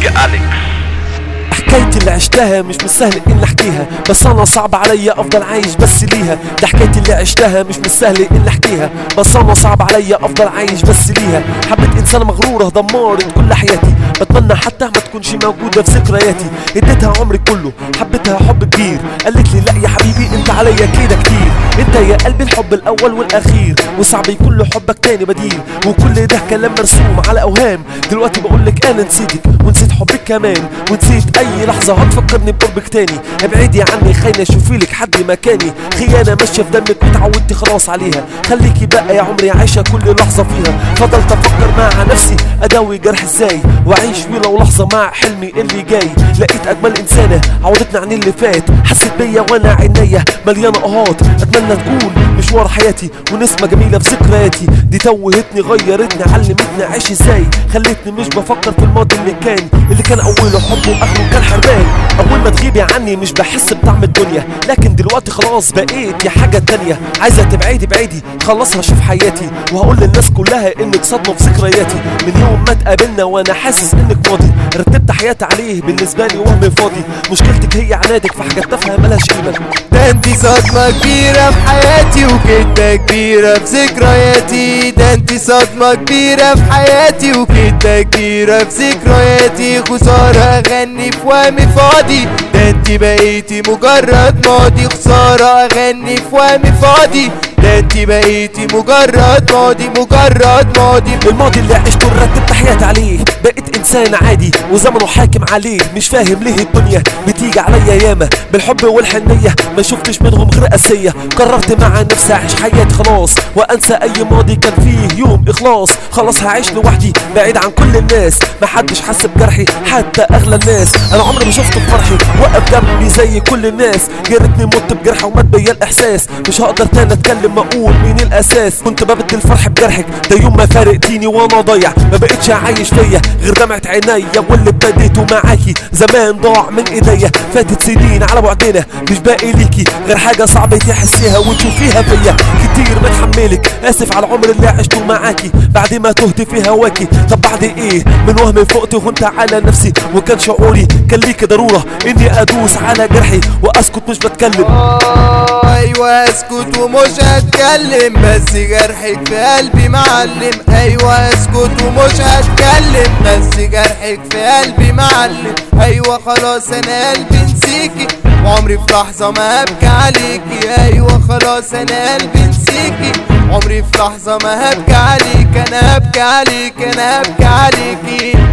دي جي أليكس حكايتي اللي عشتها مش من سهل اني احكيها بس انا صعب عليا افضل عايش بس ليها ده حكايتي اللي عشتها مش من سهل اني احكيها بس انا صعب عليا افضل عايش بس ليها حبيت انسانه مغروره دمرت كل حياتي بتمنى حتى ما تكونش موجوده في ذكرياتي اديتها عمري كله حبيتها حب كبير قالت لي لا يا حبيبي انت عليا كده كتير انت يا قلبي الحب الاول والاخير وصعب يكون له حبك تاني بديل وكل ده كلام مرسوم على اوهام دلوقتي بقول لك انا نسيتك ونسيت حبك كمان ونسيت اي لحظه هتفكرني بقربك تاني ابعدي عني خاينه شوفي لك حد مكاني خيانه ماشيه في دمك وتعودتي خلاص عليها خليكي بقى يا عمري عايشه كل لحظه فيها فضلت افكر مع نفسي اداوي جرح ازاي واعيش ولو لحظه مع حلمي اللي جاي لقيت اجمل انسانه عودتني عن اللي فات حست بيا وانا عينيا مليانه اهات اتمنى تكون مشوار حياتي ونسمه جميله في ذكرياتي دي توهتني غيرتني علمتني اعيش ازاي خلتني مش بفكر في الماضي اللي كان اللي كان اوله حب واخره كان حرمان اول ما تغيبي عني مش بحس بطعم الدنيا لكن دلوقتي خلاص بقيت يا حاجه تانية عايزه تبعدي بعيدي خلاص هشوف حياتي وهقول للناس كلها انك صدمه في ذكرياتي من يوم ما اتقابلنا وانا حاسس انك ماضي رتبت حياتي عليه بالنسبه لي وهم فاضي مشكلتك هي عنادك في حاجات تافهه ملهاش قيمه ده انتي صدمة كبيرة في حياتي وكدة كبيرة في ذكرياتي ده انتي صدمة كبيرة في حياتي وكدة كبيرة في ذكرياتي خسارة اغني في وهم فاضي ده انتي بقيتي مجرد ماضي خسارة اغني في وهم فاضي ده انتي بقيتي مجرد ماضي مجرد ماضي الماضي اللي عشته رتبت حياتي عليه بقيت انسان عادي وزمنه حاكم عليه مش فاهم ليه الدنيا بتيجي عليا ياما بالحب والحنيه ما شفتش منهم غير قاسيه قررت مع نفسي اعيش حياتي خلاص وانسى اي ماضي كان فيه يوم اخلاص خلاص هعيش لوحدي بعيد عن كل الناس محدش حس بجرحي حتى اغلى الناس انا عمري ما شفت فرحي وقف جنبي زي كل الناس يا ريتني مت بجرح ومات بيا الاحساس مش هقدر تاني اتكلم ما اقول مين الاساس كنت ببدل الفرح بجرحك ده يوم ما فارقتيني وانا ضايع ما بقتش عايش فيا غير دمعة عينيا واللي ابتديته معاكي زمان ضاع من ايديا فاتت سنين على بعدنا مش باقي ليكي غير حاجة صعبة تحسيها وتشوفيها فيا كتير متحملك اسف على العمر اللي عشته معاكي بعد ما تهت في هواكي طب بعد ايه من وهم فقت وهنت على نفسي وكان شعوري كان ليكي ضرورة اني ادوس على جرحي واسكت مش بتكلم آه، ايوه اسكت ومش هتكلم بس جرحك في قلبي معلم ايوه اسكت ومش هتكلم بس جرحك في قلبي معلم ايوه خلاص انا قلبي نسيكي وعمري في لحظة ما هبكي عليكي ايوه خلاص انا قلبي نسيكي عمري في لحظة ما هبكي عليك انا هبكي عليك انا هبكي عليكي